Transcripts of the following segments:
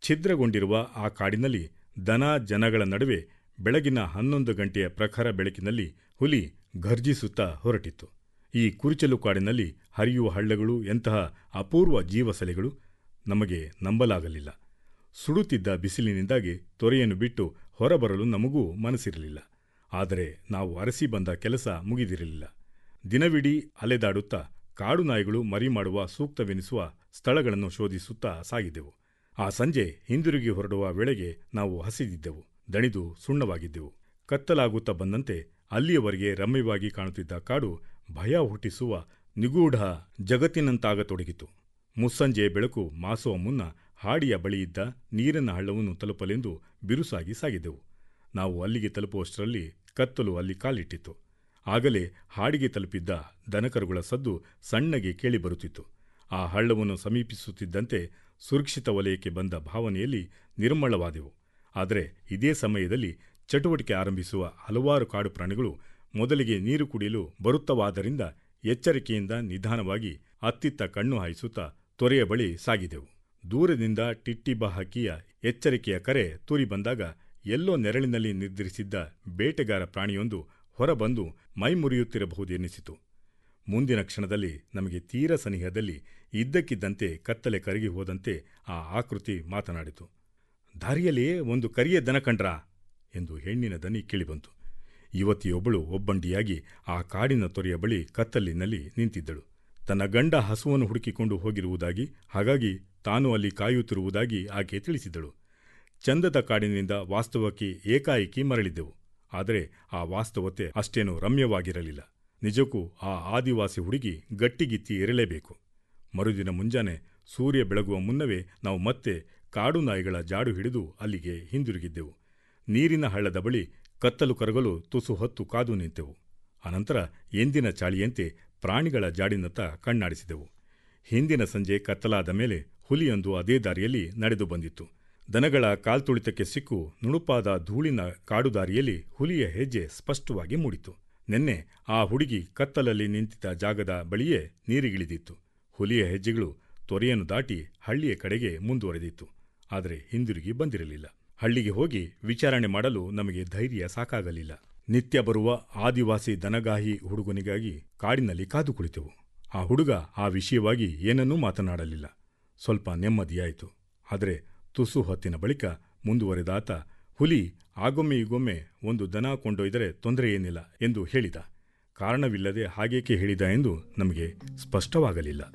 ಛಿದ್ರಗೊಂಡಿರುವ ಆ ಕಾಡಿನಲ್ಲಿ ದನ ಜನಗಳ ನಡುವೆ ಬೆಳಗಿನ ಹನ್ನೊಂದು ಗಂಟೆಯ ಪ್ರಖರ ಬೆಳಕಿನಲ್ಲಿ ಹುಲಿ ಘರ್ಜಿಸುತ್ತಾ ಹೊರಟಿತ್ತು ಈ ಕುರುಚಲು ಕಾಡಿನಲ್ಲಿ ಹರಿಯುವ ಹಳ್ಳಗಳು ಎಂತಹ ಅಪೂರ್ವ ಜೀವಸಲೆಗಳು ನಮಗೆ ನಂಬಲಾಗಲಿಲ್ಲ ಸುಡುತ್ತಿದ್ದ ಬಿಸಿಲಿನಿಂದಾಗಿ ತೊರೆಯನ್ನು ಬಿಟ್ಟು ಹೊರಬರಲು ನಮಗೂ ಮನಸ್ಸಿರಲಿಲ್ಲ ಆದರೆ ನಾವು ಅರಸಿ ಬಂದ ಕೆಲಸ ಮುಗಿದಿರಲಿಲ್ಲ ದಿನವಿಡೀ ಅಲೆದಾಡುತ್ತಾ ಕಾಡು ನಾಯಿಗಳು ಮರಿ ಮಾಡುವ ಸೂಕ್ತವೆನಿಸುವ ಸ್ಥಳಗಳನ್ನು ಶೋಧಿಸುತ್ತಾ ಸಾಗಿದ್ದೆವು ಆ ಸಂಜೆ ಹಿಂದಿರುಗಿ ಹೊರಡುವ ವೇಳೆಗೆ ನಾವು ಹಸಿದಿದ್ದೆವು ದಣಿದು ಸುಣ್ಣವಾಗಿದ್ದೆವು ಕತ್ತಲಾಗುತ್ತಾ ಬಂದಂತೆ ಅಲ್ಲಿಯವರೆಗೆ ರಮ್ಯವಾಗಿ ಕಾಣುತ್ತಿದ್ದ ಕಾಡು ಭಯ ಹುಟ್ಟಿಸುವ ನಿಗೂಢ ಜಗತ್ತಿನಂತಾಗತೊಡಗಿತು ಮುಸ್ಸಂಜೆ ಬೆಳಕು ಮಾಸುವ ಮುನ್ನ ಹಾಡಿಯ ಬಳಿಯಿದ್ದ ನೀರಿನ ಹಳ್ಳವನ್ನು ತಲುಪಲೆಂದು ಬಿರುಸಾಗಿ ಸಾಗಿದೆವು ನಾವು ಅಲ್ಲಿಗೆ ತಲುಪುವಷ್ಟರಲ್ಲಿ ಕತ್ತಲು ಅಲ್ಲಿ ಕಾಲಿಟ್ಟಿತ್ತು ಆಗಲೇ ಹಾಡಿಗೆ ತಲುಪಿದ್ದ ದನಕರುಗಳ ಸದ್ದು ಸಣ್ಣಗೆ ಕೇಳಿಬರುತ್ತಿತ್ತು ಆ ಹಳ್ಳವನ್ನು ಸಮೀಪಿಸುತ್ತಿದ್ದಂತೆ ಸುರಕ್ಷಿತ ವಲಯಕ್ಕೆ ಬಂದ ಭಾವನೆಯಲ್ಲಿ ನಿರ್ಮಳವಾದೆವು ಆದರೆ ಇದೇ ಸಮಯದಲ್ಲಿ ಚಟುವಟಿಕೆ ಆರಂಭಿಸುವ ಹಲವಾರು ಕಾಡು ಪ್ರಾಣಿಗಳು ಮೊದಲಿಗೆ ನೀರು ಕುಡಿಯಲು ಬರುತ್ತವಾದ್ದರಿಂದ ಎಚ್ಚರಿಕೆಯಿಂದ ನಿಧಾನವಾಗಿ ಅತ್ತಿತ್ತ ಕಣ್ಣು ಹಾಯಿಸುತ್ತಾ ತೊರೆಯ ಬಳಿ ಸಾಗಿದೆವು ದೂರದಿಂದ ಟಿಟ್ಟಿಬ ಹಕ್ಕಿಯ ಎಚ್ಚರಿಕೆಯ ಕರೆ ತೂರಿ ಬಂದಾಗ ಎಲ್ಲೋ ನೆರಳಿನಲ್ಲಿ ನಿರ್ಧರಿಸಿದ್ದ ಬೇಟೆಗಾರ ಪ್ರಾಣಿಯೊಂದು ಹೊರಬಂದು ಮೈಮುರಿಯುತ್ತಿರಬಹುದೆನ್ನಿಸಿತು ಮುಂದಿನ ಕ್ಷಣದಲ್ಲಿ ನಮಗೆ ತೀರ ಸನಿಹದಲ್ಲಿ ಇದ್ದಕ್ಕಿದ್ದಂತೆ ಕತ್ತಲೆ ಕರಗಿ ಹೋದಂತೆ ಆ ಆಕೃತಿ ಮಾತನಾಡಿತು ದಾರಿಯಲ್ಲಿಯೇ ಒಂದು ಕರಿಯ ದನ ಕಂಡ್ರಾ ಎಂದು ಹೆಣ್ಣಿನ ದನಿ ಕೇಳಿಬಂತು ಯುವತಿಯೊಬ್ಬಳು ಒಬ್ಬಂಡಿಯಾಗಿ ಆ ಕಾಡಿನ ತೊರೆಯ ಬಳಿ ಕತ್ತಲಿನಲ್ಲಿ ನಿಂತಿದ್ದಳು ತನ್ನ ಗಂಡ ಹಸುವನ್ನು ಹುಡುಕಿಕೊಂಡು ಹೋಗಿರುವುದಾಗಿ ಹಾಗಾಗಿ ತಾನು ಅಲ್ಲಿ ಕಾಯುತ್ತಿರುವುದಾಗಿ ಆಕೆ ತಿಳಿಸಿದಳು ಚಂದದ ಕಾಡಿನಿಂದ ವಾಸ್ತವಕ್ಕೆ ಏಕಾಏಕಿ ಮರಳಿದ್ದೆವು ಆದರೆ ಆ ವಾಸ್ತವತೆ ಅಷ್ಟೇನೂ ರಮ್ಯವಾಗಿರಲಿಲ್ಲ ನಿಜಕ್ಕೂ ಆ ಆದಿವಾಸಿ ಹುಡುಗಿ ಗಟ್ಟಿಗಿತ್ತಿ ಇರಲೇಬೇಕು ಮರುದಿನ ಮುಂಜಾನೆ ಸೂರ್ಯ ಬೆಳಗುವ ಮುನ್ನವೇ ನಾವು ಮತ್ತೆ ಕಾಡು ನಾಯಿಗಳ ಜಾಡು ಹಿಡಿದು ಅಲ್ಲಿಗೆ ಹಿಂದಿರುಗಿದ್ದೆವು ನೀರಿನ ಹಳ್ಳದ ಬಳಿ ಕತ್ತಲು ಕರಗಲು ತುಸು ಹೊತ್ತು ಕಾದು ನಿಂತೆವು ಅನಂತರ ಎಂದಿನ ಚಾಳಿಯಂತೆ ಪ್ರಾಣಿಗಳ ಜಾಡಿನತ್ತ ಕಣ್ಣಾಡಿಸಿದೆವು ಹಿಂದಿನ ಸಂಜೆ ಕತ್ತಲಾದ ಮೇಲೆ ಹುಲಿಯೊಂದು ಅದೇ ದಾರಿಯಲ್ಲಿ ನಡೆದು ಬಂದಿತ್ತು ದನಗಳ ಕಾಲ್ತುಳಿತಕ್ಕೆ ಸಿಕ್ಕು ನುಣುಪಾದ ಧೂಳಿನ ಕಾಡುದಾರಿಯಲ್ಲಿ ಹುಲಿಯ ಹೆಜ್ಜೆ ಸ್ಪಷ್ಟವಾಗಿ ಮೂಡಿತು ನಿನ್ನೆ ಆ ಹುಡುಗಿ ಕತ್ತಲಲ್ಲಿ ನಿಂತಿದ್ದ ಜಾಗದ ಬಳಿಯೇ ನೀರಿಗಿಳಿದಿತ್ತು ಹುಲಿಯ ಹೆಜ್ಜೆಗಳು ತೊರೆಯನ್ನು ದಾಟಿ ಹಳ್ಳಿಯ ಕಡೆಗೆ ಮುಂದುವರೆದಿತ್ತು ಆದರೆ ಹಿಂದಿರುಗಿ ಬಂದಿರಲಿಲ್ಲ ಹಳ್ಳಿಗೆ ಹೋಗಿ ವಿಚಾರಣೆ ಮಾಡಲು ನಮಗೆ ಧೈರ್ಯ ಸಾಕಾಗಲಿಲ್ಲ ನಿತ್ಯ ಬರುವ ಆದಿವಾಸಿ ದನಗಾಹಿ ಹುಡುಗನಿಗಾಗಿ ಕಾಡಿನಲ್ಲಿ ಕಾದು ಕುಳಿತೆವು ಆ ಹುಡುಗ ಆ ವಿಷಯವಾಗಿ ಏನನ್ನೂ ಮಾತನಾಡಲಿಲ್ಲ ಸ್ವಲ್ಪ ನೆಮ್ಮದಿಯಾಯಿತು ಆದರೆ ತುಸು ಹೊತ್ತಿನ ಬಳಿಕ ಮುಂದುವರೆದಾತ ಹುಲಿ ಆಗೊಮ್ಮೆ ಈಗೊಮ್ಮೆ ಒಂದು ದನ ಕೊಂಡೊಯ್ದರೆ ತೊಂದರೆ ಏನಿಲ್ಲ ಎಂದು ಹೇಳಿದ ಕಾರಣವಿಲ್ಲದೆ ಹಾಗೇಕೆ ಹೇಳಿದ ಎಂದು ನಮಗೆ ಸ್ಪಷ್ಟವಾಗಲಿಲ್ಲ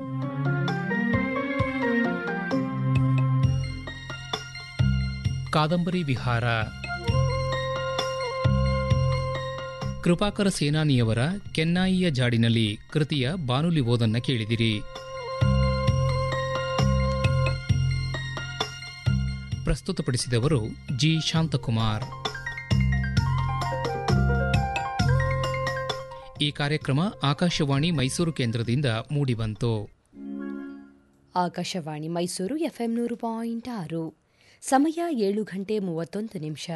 ಕಾದಂಬರಿ ವಿಹಾರ ಕೃಪಾಕರ ಸೇನಾನಿಯವರ ಕೆನ್ನಾಯಿಯ ಜಾಡಿನಲ್ಲಿ ಕೃತಿಯ ಬಾನುಲಿ ಓದನ್ನ ಕೇಳಿದಿರಿ ಪ್ರಸ್ತುತಪಡಿಸಿದವರು ಜಿ ಶಾಂತಕುಮಾರ್ ಈ ಕಾರ್ಯಕ್ರಮ ಆಕಾಶವಾಣಿ ಮೈಸೂರು ಕೇಂದ್ರದಿಂದ ಮೂಡಿಬಂತು ಆಕಾಶವಾಣಿ ಮೈಸೂರು ಎಫ್ಎಂ ನೂರು ಪಾಯಿಂಟ್ ಆರು ಸಮಯ ಏಳು ಗಂಟೆ ಮೂವತ್ತೊಂದು ನಿಮಿಷ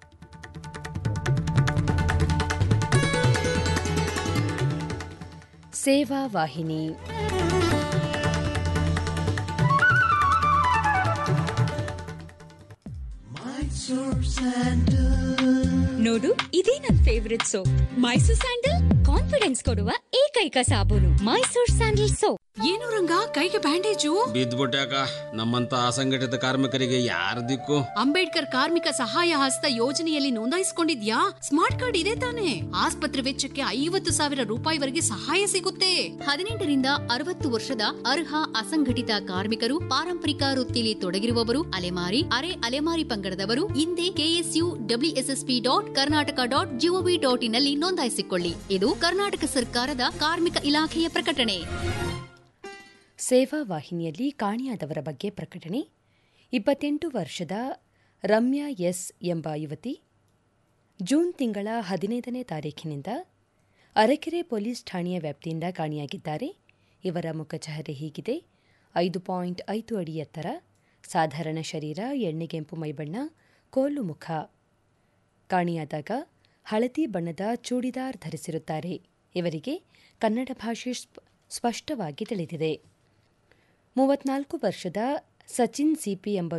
ಸೇವಾ ವಾಹಿನಿ ನೋಡು ಇದೇ ನನ್ favourite soap Mysore sandal confidence ಕೊಡುವ ಏಕೈಕ ಸಾಬೂನು ಮೈಸೂರ್ ಸ್ಯಾಂಡಲ್ ಸೋಪ್ ಏನು ರಂಗ ಕೈಗೆ ಬ್ಯಾಂಡೇಜು ಬಿದ್ದ್ಬಿಟ್ಯಾಕ ನಮ್ಮಂತ ಅಸಂಘಟಿತ ಕಾರ್ಮಿಕರಿಗೆ ಯಾರ ದಿಕ್ಕು ಅಂಬೇಡ್ಕರ್ ಕಾರ್ಮಿಕ ಸಹಾಯ ಹಸ್ತ ಯೋಜನೆಯಲ್ಲಿ ನೋಂದಾಯಿಸಿಕೊಂಡಿದ್ಯಾ ಸ್ಮಾರ್ಟ್ ಕಾರ್ಡ್ ಇದೆ ತಾನೆ ಆಸ್ಪತ್ರೆ ವೆಚ್ಚಕ್ಕೆ ಐವತ್ತು ಸಾವಿರ ರೂಪಾಯಿವರೆಗೆ ಸಹಾಯ ಸಿಗುತ್ತೆ ಹದಿನೆಂಟರಿಂದ ಅರವತ್ತು ವರ್ಷದ ಅರ್ಹ ಅಸಂಘಟಿತ ಕಾರ್ಮಿಕರು ಪಾರಂಪರಿಕ ವೃತ್ತಿಲಿ ತೊಡಗಿರುವವರು ಅಲೆಮಾರಿ ಅರೆ ಅಲೆಮಾರಿ ಪಂಗಡದವರು ಹಿಂದೆ KSU WSSP dot Karnataka dot GOV dot ಇನ್ನಲ್ಲಿ ನೋಂದಾಯಿಸಿಕೊಳ್ಳಿ ಇದು ಕರ್ನಾಟಕ ಸರ್ಕಾರದ ಕಾರ್ಮಿಕ ಇಲಾಖೆಯ ಪ್ರಕಟಣೆ ಸೇವಾ ವಾಹಿನಿಯಲ್ಲಿ ಕಾಣೆಯಾದವರ ಬಗ್ಗೆ ಪ್ರಕಟಣೆ ಇಪ್ಪತ್ತೆಂಟು ವರ್ಷದ ರಮ್ಯಾ ಎಸ್ ಎಂಬ ಯುವತಿ ಜೂನ್ ತಿಂಗಳ ಹದಿನೈದನೇ ತಾರೀಖಿನಿಂದ ಅರಕೆರೆ ಪೊಲೀಸ್ ಠಾಣೆಯ ವ್ಯಾಪ್ತಿಯಿಂದ ಕಾಣೆಯಾಗಿದ್ದಾರೆ ಇವರ ಮುಖಚಹರೆ ಹೀಗಿದೆ ಐದು ಪಾಯಿಂಟ್ ಐದು ಅಡಿ ಎತ್ತರ ಸಾಧಾರಣ ಶರೀರ ಎಣ್ಣೆಗೆಂಪು ಮೈಬಣ್ಣ ಕೋಲು ಮುಖ ಕಾಣೆಯಾದಾಗ ಹಳದಿ ಬಣ್ಣದ ಚೂಡಿದಾರ್ ಧರಿಸಿರುತ್ತಾರೆ ಇವರಿಗೆ ಕನ್ನಡ ಭಾಷೆ ಸ್ಪ- ಸ್ಪಷ್ಟವಾಗಿ ತಿಳಿದಿದೆ ಮೂವತ್ನಾಲ್ಕು ವರ್ಷದ ಸಚಿನ್ ಸಿಪಿ ಎಂಬ